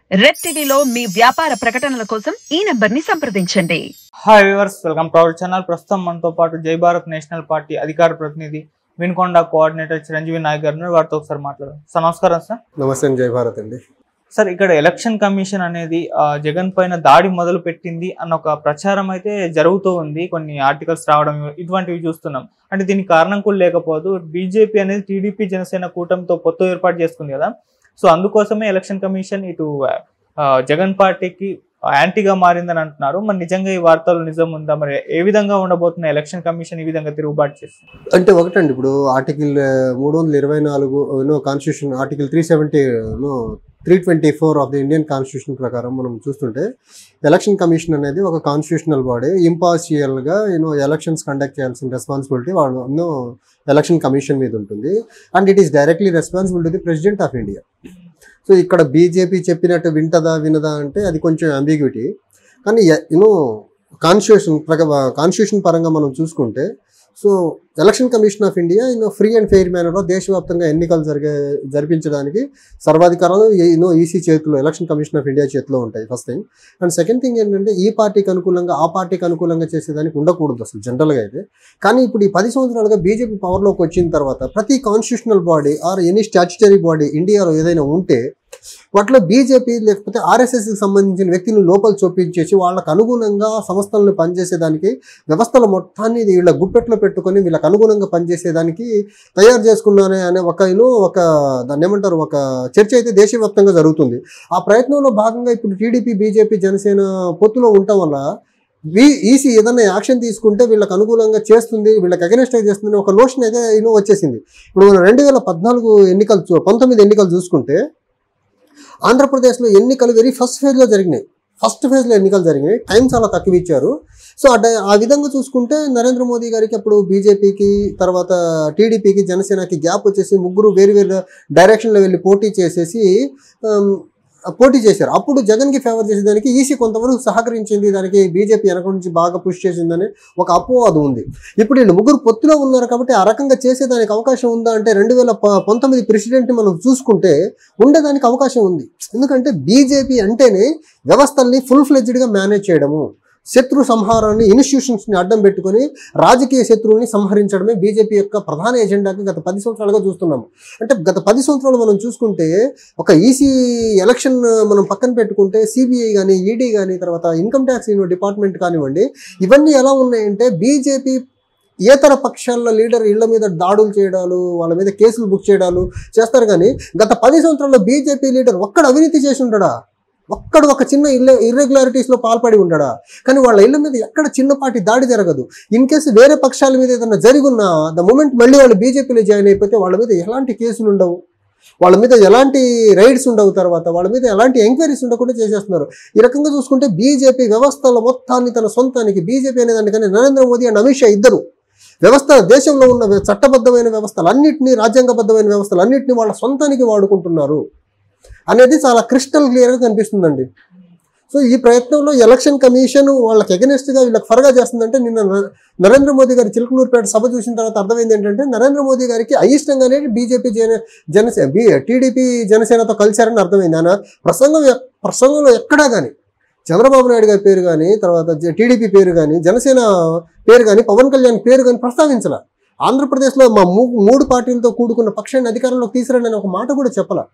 Red టీవీలో మీ వ్యాపార ప్రకటనల కోసం ఈ నంబర్ ని సంప్రదించండి hi viewers welcome to our channel ప్రస్తుతం మనతో పాటు జై భారత్ నేషనల్ పార్టీ అధికార ప్రతినిధి వినుకొండ కోఆర్డినేటర్ చిరంజీవి నాయక్ గారు ఉన్నారు. వారితో ఒకసారి మాట్లాడదాం సార్ నమస్కారం సార్ నమస్తే అండి, జై భారత్ అండి సార్ ఇక్కడ ఎలక్షన్ కమిషన్ అనేది ఆ, జగన్ పైన దాడి మొదలు పెట్టింది అన్న ఒక ప్రచారం అయితే జరుగుతూ ఉంది కొన్ని ఆర్టికల్స్ రావడం ఇటువంటివి చూస్తున్నాం అంటే దీనికి కారణం కూడా లేకపోదు బీజేపీ అనేది టీడీపీ జనసేన కూటమితో పొత్తు ఏర్పాటు చేసుకుంది కదా సో అందుకోసమే ఎలక్షన్ కమిషన్ ఇటు ఆ, జగన్ పార్టీకి యాంటీగా మారిందని అంటున్నారు మరి నిజంగా ఈ వార్తలు నిజం ఉందా మరి ఏ విధంగా ఉండబోతున్న ఎలక్షన్ కమిషన్ ఈ విధంగా తిరుగుబాటు చేస్తుంది అంటే ఒకటండి ఇప్పుడు ఆర్టికల్ మూడు వందల ఇరవై నాలుగు no constitution article three seventy no three twenty four of the Indian constitution ప్రకారం మనం చూస్తుంటే ఎలక్షన్ కమిషన్ అనేది ఒక కాన్స్టిట్యూషనల్ బాడీ ఇంపార్షియల్గా యూనో ఎలక్షన్స్ కండక్ట్ చేయాల్సిన రెస్పాన్సిబిలిటీ వాళ్ళు యూనో ఎలక్షన్ కమిషన్ మీద ఉంటుంది and it is directly responsible to the president of India so ఇక్కడ బీజేపీ చెప్పినట్టు వింటదా వినదా అంటే అది కొంచెం అంబిగ్యూటీ కానీ యూనో కాన్స్టిట్యూషన్ ప్రక కాన్స్టిట్యూషన్ పరంగా మనం చూసుకుంటే so election commission of India in a free and fair మేనర్లో దేశవ్యాప్తంగా ఎన్నికలు జరిగే జరిపించడానికి సర్వాధికారాలు యూనో ఈసీ చేతిలో ఎలక్షన్ కమిషన్ ఆఫ్ ఇండియా చేతిలో ఉంటాయి first thing and second thing ఏంటంటే ఈ పార్టీకి అనుకూలంగా ఆ పార్టీకి అనుకూలంగా చేసేదానికి ఉండకూడదు అసలు జనరల్గా అయితే కానీ ఇప్పుడు ఈ పది సంవత్సరాలుగా బీజేపీ పవర్లోకి వచ్చిన తర్వాత ప్రతి constitutional body or any statutory body ఇండియాలో ఏదైనా ఉంటే వాటిలో బీజేపీ లేకపోతే ఆర్ఎస్ఎస్కి సంబంధించిన వ్యక్తిని లోపల చొప్పించేసి వాళ్ళకు అనుగుణంగా సంస్థలను పనిచేసేదానికి వ్యవస్థల మొత్తాన్ని వీళ్ళ గుప్పెట్లో పెట్టుకొని వీళ్ళకి అనుగుణంగా పనిచేసేదానికి తయారు చేసుకున్నానే అనే ఒక యూనో ఒక దాన్ని ఏమంటారు ఒక చర్చ అయితే దేశవ్యాప్తంగా జరుగుతుంది ఆ ప్రయత్నంలో భాగంగా ఇప్పుడు టీడీపీ బీజేపీ జనసేన పొత్తులో ఉండటం వల్ల వీ ఈసీ ఏదైనా యాక్షన్ తీసుకుంటే వీళ్ళకి అనుకూలంగా చేస్తుంది వీళ్ళకి అగెనెస్ట్గా చేస్తుంది ఒక నోషన్ అయితే యూనో వచ్చేసింది ఇప్పుడు మనం రెండు వేల పద్నాలుగు ఎన్నికలు చూ- పంతొమ్మిది ఎన్నికలు చూసుకుంటే ఆంధ్రప్రదేశ్లో ఎన్నికలు వెరీ ఫస్ట్ ఫేజ్లో జరిగినాయి ఫస్ట్ ఫేజ్లో ఎన్నికలు జరిగినాయి టైం చాలా తక్కువ ఇచ్చారు సో అట ఆ విధంగా చూసుకుంటే నరేంద్ర మోదీ గారికి అప్పుడు బీజేపీకి తర్వాత టీడీపీకి జనసేనకి గ్యాప్ వచ్చేసి ముగ్గురు వేరు వేరు డైరెక్షన్లో వెళ్ళి పోటీ చేసేసి ఆమ్, పోటీ చేశారు అప్పుడు జగన్కి ఫేవర్ చేసేదానికి ఈసీ కొంతవరకు సహకరించింది దానికి బీజేపీ వెనక నుంచి బాగా పుష్ చేసిందని ఒక అపోవాదం ఉంది ఇప్పుడు వీళ్ళు ముగ్గురు పొత్తులో ఉన్నారు కాబట్టి ఆ రకంగా చేసేదానికి అవకాశం ఉందా అంటే రెండు వేల పంతొమ్మిది ప్రెసిడెంట్ మనం చూసుకుంటే ఉండేదానికి అవకాశం ఉంది ఎందుకంటే బీజేపీ అంటేనే వ్యవస్థల్ని ఫుల్ ఫ్లెడ్జ్డ్గా మేనేజ్ చేయడము శత్రు సంహారాన్ని ఇన్స్టిట్యూషన్స్ని అడ్డం పెట్టుకొని రాజకీయ శత్రువుల్ని సంహరించడమే బీజేపీ యొక్క ప్రధాన ఎజెండాగా గత పది సంవత్సరాలుగా చూస్తున్నాము అంటే గత పది సంవత్సరాలు మనం చూసుకుంటే ఒక ఈసీ ఎలక్షన్ మనం పక్కన పెట్టుకుంటే సిబిఐ కానీ ఈడీ కానీ తర్వాత ఇన్కమ్ ట్యాక్స్ డిపార్ట్మెంట్ కానివ్వండి ఇవన్నీ ఎలా ఉన్నాయంటే బీజేపీ ఏతర పక్షాల లీడర్ ఇళ్ల మీద దాడులు చేయడాలు వాళ్ళ మీద కేసులు బుక్ చేయడాలు చేస్తారు కానీ గత పది సంవత్సరాల్లో బీజేపీ లీడర్ ఒక్కడ అవినీతి చేసి ఉండడా ఒక్కడు ఒక చిన్న ఇల్ల ఇర్రెగ్యులారిటీస్లో పాల్పడి ఉండడా కానీ వాళ్ళ ఇళ్ళ మీద ఎక్కడ చిన్నపాటి దాడి జరగదు ఇన్ కేసు వేరే పక్షాల మీద ఏదైనా జరిగున్నా ద మూమెంట్ మళ్ళీ వాళ్ళు బీజేపీలో జాయిన్ అయిపోతే వాళ్ళ మీద ఎలాంటి కేసులు ఉండవు వాళ్ళ మీద ఎలాంటి రైడ్స్ ఉండవు తర్వాత వాళ్ళ మీద ఎలాంటి ఎంక్వైరీస్ ఉండకుండా చేసేస్తున్నారు ఈ రకంగా చూసుకుంటే బీజేపీ వ్యవస్థల మొత్తాన్ని తన సొంతానికి బీజేపీ అనేదానికని నరేంద్ర మోదీ అండ్ అమిత్ షా ఇద్దరు వ్యవస్థ దేశంలో ఉన్న వ్య- చట్టబద్ధమైన వ్యవస్థలన్నింటినీ రాజ్యాంగబద్ధమైన వ్యవస్థలన్నింటినీ వాళ్ళ సొంతానికి వాడుకుంటున్నారు అనేది చాలా క్రిస్టల్ క్లియర్గా కనిపిస్తుందండి సో ఈ ప్రయత్నంలో ఎలక్షన్ కమిషన్ వాళ్ళకి ఎగనెస్ట్గా వీళ్ళకి ఫరగా చేస్తుందంటే నిన్న న- నరేంద్ర మోదీ గారి చిలుకలూరుపేట సభ చూసిన తర్వాత అర్థమైంది ఏంటంటే నరేంద్ర మోదీ గారికి అయిష్టంగానే బీజేపీ జన జనసేన బీ టీడీపీ జనసేనతో కలిశారని అర్థమైంది ఆయన ప్రసంగం ఎక్- ప్రసంగంలో ఎక్కడా కానీ చంద్రబాబు నాయుడు గారి పేరు కానీ తర్వాత జ- టీడీపీ పేరు కానీ జనసేన పేరు కానీ పవన్ కళ్యాణ్ పేరు కానీ ప్రస్తావించాల ఆంధ్రప్రదేశ్లో మా మూ- మూడు పార్టీలతో కూడుకున్న పక్షాన్ని అధికారంలోకి తీసుకురండి అని ఒక మాట కూడా చెప్పాల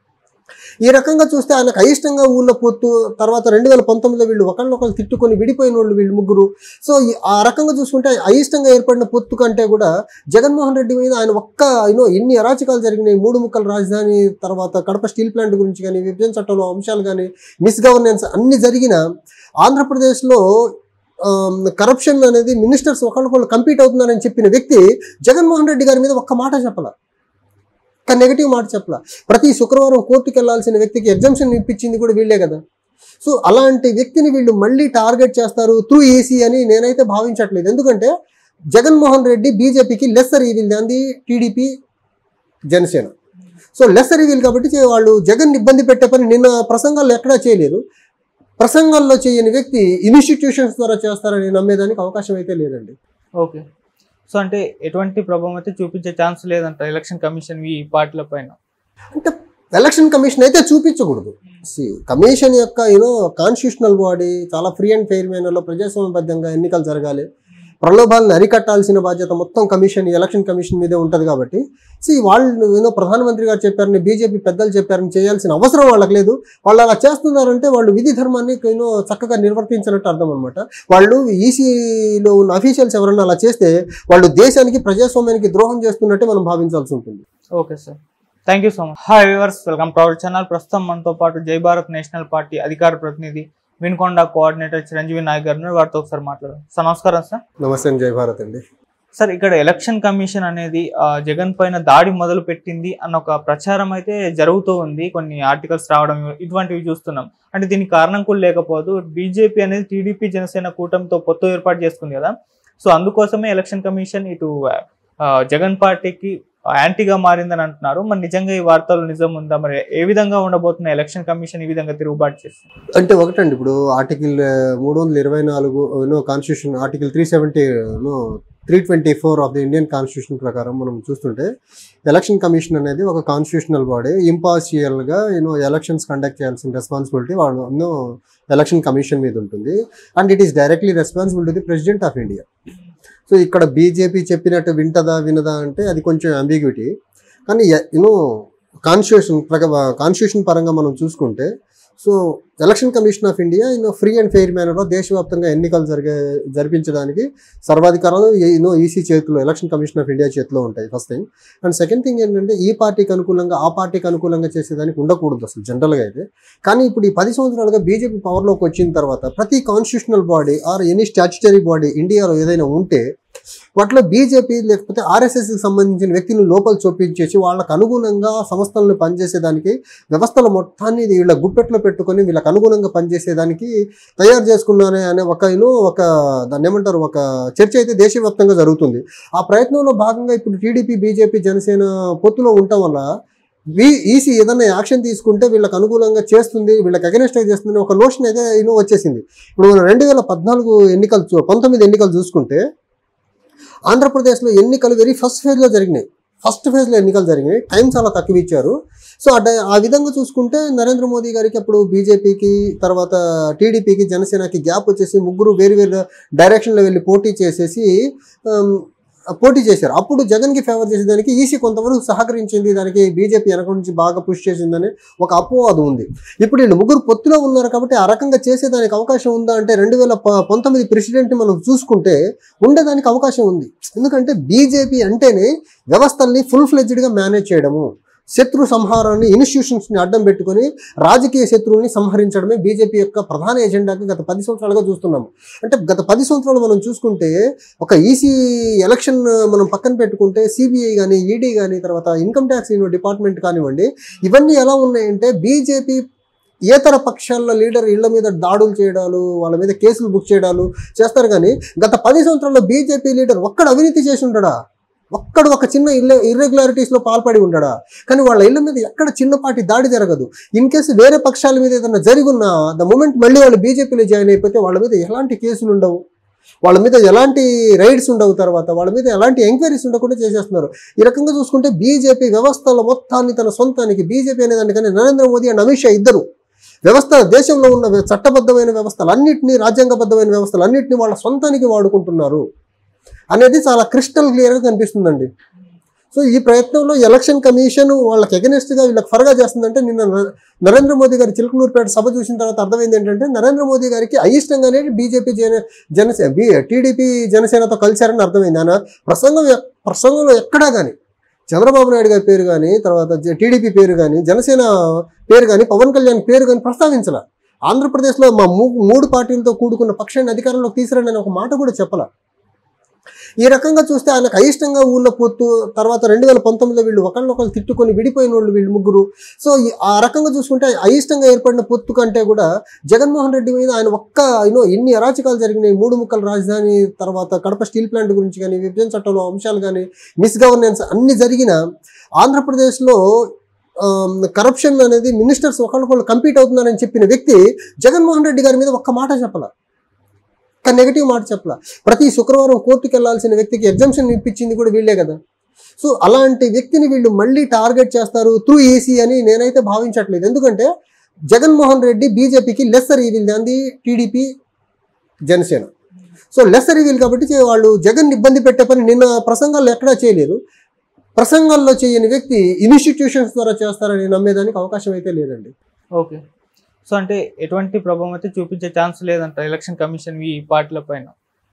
ఈ రకంగా చూస్తే ఆయనకు అయిష్టంగా ఊళ్ళో పొత్తు తర్వాత రెండు వేల పంతొమ్మిదిలో వీళ్ళు ఒకళ్ళొకళ్ళు తిట్టుకొని విడిపోయిన వాళ్ళు వీళ్ళు ముగ్గురు సో ఈ- ఆ రకంగా చూసుకుంటే అయిష్టంగా ఏర్పడిన పొత్తు కంటే కూడా జగన్మోహన్ రెడ్డి మీద ఆయన ఒక్క యూనో ఎన్ని అరాచకాలు జరిగినాయి మూడు ముక్కల రాజధాని తర్వాత కడప స్టీల్ ప్లాంట్ గురించి కానీ విభజన చట్టంలో అంశాలు కానీ మిస్ గవర్నెన్స్ అన్ని జరిగిన ఆంధ్రప్రదేశ్లో కరప్షన్ అనేది మినిస్టర్స్ ఒకళ్ళొకళ్ళు కంపీట్ అవుతున్నారని చెప్పిన వ్యక్తి జగన్మోహన్ రెడ్డి గారి మీద ఒక్క మాట చెప్పాల ఒక నెగిటివ్ మాట చెప్పాల ప్రతి శుక్రవారం కోర్టుకి వెళ్లాల్సిన వ్యక్తికి ఎగ్జామ్షన్ ఇప్పించింది కూడా వీళ్ళే కదా సో అలాంటి వ్యక్తిని వీళ్ళు మళ్ళీ టార్గెట్ చేస్తారు త్రూ ఏసీ అని నేనైతే భావించట్లేదు ఎందుకంటే జగన్మోహన్ రెడ్డి బీజేపీకి లెస్సర్ ఈవిల్ దాంది TDP Janasena so lesser evil కాబట్టి చే- వాళ్ళు జగన్ ఇబ్బంది పెట్టే పని నిన్న ప్రసంగాల్లో ఎక్కడా చేయలేరు ప్రసంగాల్లో చేయని వ్యక్తి ఇన్స్టిట్యూషన్స్ ద్వారా చేస్తారని నమ్మేదానికి అవకాశం అయితే లేదండి ఓకే సో అంటే ఎటువంటి ప్రభావం అయితే చూపించే ఛాన్స్ లేదంట ఎలక్షన్ కమిషన్ ఈ పార్టీల పైన అంటే ఎలక్షన్ కమిషన్ అయితే చూపించకూడదు కమిషన్ యొక్క యూనో కాన్స్టిట్యూషనల్ బాడీ చాలా ఫ్రీ అండ్ ఫెయిర్ మేనర్లో ప్రజాస్వామ్యబద్ధంగా ఎన్నికలు జరగాలి ప్రలోభాలను అరికట్టాల్సిన బాధ్యత మొత్తం కమిషన్ ఎలక్షన్ కమిషన్ మీదే ఉంటుంది కాబట్టి సి వాళ్ళు యూనో ప్రధానమంత్రి గారు చెప్పారని బీజేపీ పెద్దలు చెప్పారని చేయాల్సిన అవసరం వాళ్ళకి లేదు వాళ్ళు అలా చేస్తున్నారంటే వాళ్ళు విధి ధర్మాన్ని యూనో చక్కగా నిర్వర్తించినట్టు అర్థం అనమాట వాళ్ళు ఈసీలో ఉన్న అఫీషియల్స్ ఎవరన్నా అలా చేస్తే వాళ్ళు దేశానికి ప్రజాస్వామ్యానికి ద్రోహం చేస్తున్నట్టే మనం భావించాల్సి ఉంటుంది okay sir thank you so much hi viewers welcome to our channel ప్రస్తుతం మనతో పాటు జై భారత్ నేషనల్ పార్టీ అధికార ప్రతినిధి వినుకొండ కోఆర్డినేటర్ చిరంజీవి నాయక్ గారు ఉన్నారు. వారితో ఒకసారి మాట్లాడదాం సార్ నమస్కారం సార్ నమస్తే జై భారత్ అండి సార్ ఇక్కడ ఎలక్షన్ కమిషన్ అనేది ఆ, జగన్ పైన దాడి మొదలు పెట్టింది అన్న ఒక ప్రచారం అయితే జరుగుతూ ఉంది కొన్ని ఆర్టికల్స్ రావడం ఇటువంటివి చూస్తున్నాం అంటే దీనికి కారణం కూడా లేకపోదు బీజేపీ అనేది టీడీపీ జనసేన కూటమితో పొత్తు ఏర్పాటు చేసుకుంది కదా సో అందుకోసమే ఎలక్షన్ కమిషన్ ఇటు ఆ, జగన్ పార్టీకి యాంటీగా మారిందని అంటున్నారు మరి నిజంగా ఈ వార్తలు నిజం ఉందా మరి ఏ విధంగా ఉండబోతున్న ఎలక్షన్ కమిషన్ ఈ విధంగా తిరుగుబాటు చేస్తుంది అంటే ఒకటండి ఇప్పుడు ఆర్టికల్ మూడు వందల ఇరవై నాలుగు no constitution article three seventy no three twenty four of the Indian constitution ప్రకారం మనం చూస్తుంటే ఎలక్షన్ కమిషన్ అనేది ఒక కాన్స్టిట్యూషనల్ బాడీ ఇంపార్షియల్గా యూనో ఎలక్షన్స్ కండక్ట్ చేయాల్సిన రెస్పాన్సిబిలిటీ వాళ్ళు యూనో ఎలక్షన్ కమిషన్ మీద ఉంటుంది and it is directly responsible to the president of India so ఇక్కడ బీజేపీ చెప్పినట్టు వింటదా వినదా అంటే అది కొంచెం అంబిగ్యూటీ కానీ యూనో కాన్స్టిట్యూషన్ ప్రక కాన్స్టిట్యూషన్ పరంగా మనం చూసుకుంటే so election commission of India you know free and fair మేనర్లో దేశవ్యాప్తంగా ఎన్నికలు జరిగే జరిపించడానికి సర్వాధికారాలు యూనో ఈసీ చేతిలో ఎలక్షన్ కమిషన్ ఆఫ్ ఇండియా చేతిలో ఉంటాయి first thing and second thing ఏంటంటే ఈ పార్టీకి అనుకూలంగా ఆ పార్టీకి అనుకూలంగా చేసేదానికి ఉండకూడదు అసలు జనరల్గా అయితే కానీ ఇప్పుడు ఈ పది సంవత్సరాలుగా బీజేపీ పవర్లోకి వచ్చిన తర్వాత ప్రతి constitutional body or any statutory body ఇండియాలో ఏదైనా ఉంటే వాటిలో బీజేపీ లేకపోతే ఆర్ఎస్ఎస్కి సంబంధించిన వ్యక్తిని లోపల చొప్పించేసి వాళ్ళకు అనుగుణంగా సంస్థలను పనిచేసేదానికి వ్యవస్థల మొత్తాన్ని వీళ్ళ గుప్పెట్లో పెట్టుకొని వీళ్ళకి అనుగుణంగా పనిచేసేదానికి తయారు చేసుకున్నానే అనే ఒక యూనో ఒక దాన్ని ఏమంటారు ఒక చర్చ అయితే దేశవ్యాప్తంగా జరుగుతుంది ఆ ప్రయత్నంలో భాగంగా ఇప్పుడు టీడీపీ బీజేపీ జనసేన పొత్తులో ఉండటం వల్ల వీ ఈసీ ఏదైనా యాక్షన్ తీసుకుంటే వీళ్ళకి అనుకూలంగా చేస్తుంది వీళ్ళకి అగెనిస్ట్గా చేస్తుంది ఒక నోషన్ అయితే యూనో వచ్చేసింది ఇప్పుడు మనం రెండు వేల పద్నాలుగు ఎన్నికలు చూ- పంతొమ్మిది ఎన్నికలు చూసుకుంటే ఆంధ్రప్రదేశ్లో ఎన్నికలు వెరీ ఫస్ట్ ఫేజ్లో జరిగినాయి ఫస్ట్ ఫేజ్లో ఎన్నికలు జరిగినాయి టైం చాలా తక్కువ ఇచ్చారు సో ఆ డై- ఆ విధంగా చూసుకుంటే నరేంద్ర మోదీ గారికి అప్పుడు బీజేపీకి తర్వాత టీడీపీకి జనసేనకి గ్యాప్ వచ్చేసి ముగ్గురు వేరు వేరు డైరెక్షన్లో వెళ్ళి పోటీ చేసేసి ఆమ్, పోటీ చేశారు అప్పుడు జగన్కి ఫేవర్ చేసేదానికి ఈసీ కొంతవరకు సహకరించింది దానికి బీజేపీ వెనక నుంచి బాగా పుష్ చేసిందని ఒక అపోవాదం ఉంది ఇప్పుడు వీళ్ళు ముగ్గురు పొత్తులో ఉన్నారు కాబట్టి ఆ రకంగా చేసేదానికి అవకాశం ఉందా అంటే రెండు వేల ప- పంతొమ్మిది ప్రెసిడెంట్ని మనం చూసుకుంటే ఉండేదానికి అవకాశం ఉంది ఎందుకంటే బీజేపీ అంటేనే వ్యవస్థల్ని ఫుల్ ఫ్లెడ్జ్డ్గా మేనేజ్ చేయడము శత్రు సంహారాన్ని ఇన్స్టిట్యూషన్స్ని అడ్డం పెట్టుకొని రాజకీయ శత్రువుల్ని సంహరించడమే బీజేపీ యొక్క ప్రధాన ఎజెండాగా గత పది సంవత్సరాలుగా చూస్తున్నాము అంటే గత పది సంవత్సరాలు మనం చూసుకుంటే ఒక ఈసీ ఎలక్షన్ మనం పక్కన పెట్టుకుంటే సిబిఐ కానీ ఈడీ కానీ తర్వాత ఇన్కమ్ ట్యాక్స్ డిపార్ట్మెంట్ కానివ్వండి ఇవన్నీ ఎలా ఉన్నాయంటే బీజేపీ ఏతర పక్షాల లీడర్ ఇళ్ల మీద దాడులు చేయడాలు వాళ్ళ మీద కేసులు బుక్ చేయడాలు చేస్తారు కానీ గత పది సంవత్సరాల్లో బీజేపీ లీడర్ ఒక్కడ అవినీతి చేసి ఉంటాడా ఒక్కడు ఒక చిన్న ఇల్ల ఇర్రెగ్యులారిటీస్లో పాల్పడి ఉండడా కానీ వాళ్ళ ఇళ్ళ మీద ఎక్కడ చిన్నపాటి దాడి జరగదు ఇన్ కేసు వేరే పక్షాల మీద ఏదైనా జరిగున్నా ద మూమెంట్ మళ్ళీ వాళ్ళు బీజేపీలో జాయిన్ అయిపోతే వాళ్ళ మీద ఎలాంటి కేసులు ఉండవు వాళ్ళ మీద ఎలాంటి రైడ్స్ ఉండవు తర్వాత వాళ్ళ మీద ఎలాంటి ఎంక్వైరీస్ ఉండకుండా చేసేస్తున్నారు ఈ రకంగా చూసుకుంటే బీజేపీ వ్యవస్థల మొత్తాన్ని తన సొంతానికి బీజేపీ అనేదానికని నరేంద్ర మోదీ అండ్ అమిత్ షా ఇద్దరు వ్యవస్థ దేశంలో ఉన్న వ్య- చట్టబద్ధమైన వ్యవస్థలన్నింటినీ రాజ్యాంగబద్ధమైన వ్యవస్థలన్నింటినీ వాళ్ళ సొంతానికి వాడుకుంటున్నారు అనేది చాలా క్రిస్టల్ క్లియర్గా కనిపిస్తుందండి సో ఈ ప్రయత్నంలో ఎలక్షన్ కమిషన్ వాళ్ళకి ఎగనెస్ట్గా వీళ్ళకి ఫరగా చేస్తుందంటే నిన్న న- నరేంద్ర మోదీ గారి చిలుకలూరుపేట సభ చూసిన తర్వాత అర్థమైంది ఏంటంటే నరేంద్ర మోదీ గారికి అయిష్టంగానే బీజేపీ జన జనసేన బీ టీడీపీ జనసేనతో కలిశారని అర్థమైంది ఆయన ప్రసంగం ఎ- ప్రసంగంలో ఎక్కడా కానీ చంద్రబాబు నాయుడు గారి పేరు కానీ తర్వాత జ- టీడీపీ పేరు కానీ జనసేన పేరు కానీ పవన్ కళ్యాణ్ పేరు కానీ ప్రస్తావించాల ఆంధ్రప్రదేశ్లో మా మూ- మూడు పార్టీలతో కూడుకున్న పక్షాన్ని అధికారంలోకి తీసుకురండి అని ఒక మాట కూడా చెప్పాల ఈ రకంగా చూస్తే ఆయనకు అయిష్టంగా ఉన్న పొత్తు తర్వాత రెండు వేల పంతొమ్మిదిలో వీళ్ళు ఒకళ్ళొకళ్ళు తిట్టుకొని విడిపోయిన వాళ్ళు వీళ్ళు ముగ్గురు సో ఈ- ఆ రకంగా చూసుకుంటే అయిష్టంగా ఏర్పడిన పొత్తు కంటే కూడా జగన్మోహన్ రెడ్డి మీద ఆయన ఒక్క యూనో ఎన్ని అరాచకాలు జరిగినాయి మూడు ముక్కల రాజధాని తర్వాత కడప స్టీల్ ప్లాంట్ గురించి కానీ విభజన చట్టంలో అంశాలు కానీ మిస్ గవర్నెన్స్ అన్ని జరిగిన ఆంధ్రప్రదేశ్లో కరప్షన్ అనేది మినిస్టర్స్ ఒకళ్ళొకళ్ళు కంపీట్ అవుతున్నారని చెప్పిన వ్యక్తి జగన్మోహన్ రెడ్డి గారి మీద ఒక్క మాట చెప్పాల ఒక్క నెగిటివ్ మాట చెప్పాల ప్రతి శుక్రవారం కోర్టుకు వెళ్లాల్సిన వ్యక్తికి ఎగ్జామ్షన్ ఇప్పించింది కూడా వీళ్ళే కదా సో అలాంటి వ్యక్తిని వీళ్ళు మళ్ళీ టార్గెట్ చేస్తారు త్రూ ఏసీ అని నేనైతే భావించట్లేదు ఎందుకంటే జగన్మోహన్ రెడ్డి బీజేపీకి లెస్సర్ ఈవిల్ దాంది TDP Janasena so lesser evil కాబట్టి చే- వాళ్ళు జగన్ ఇబ్బంది పెట్టే పని నిన్న ప్రసంగాల్లో ఎక్కడా చేయలేరు ప్రసంగాల్లో చేయని వ్యక్తి ఇన్స్టిట్యూషన్స్ ద్వారా చేస్తారని నమ్మేదానికి అవకాశం అయితే లేదండి ఓకే సో అంటే ఎటువంటి ప్రభావం అయితే చూపించే ఛాన్స్ లేదంట ఎలక్షన్ కమిషన్ ఈ పార్టీల పైన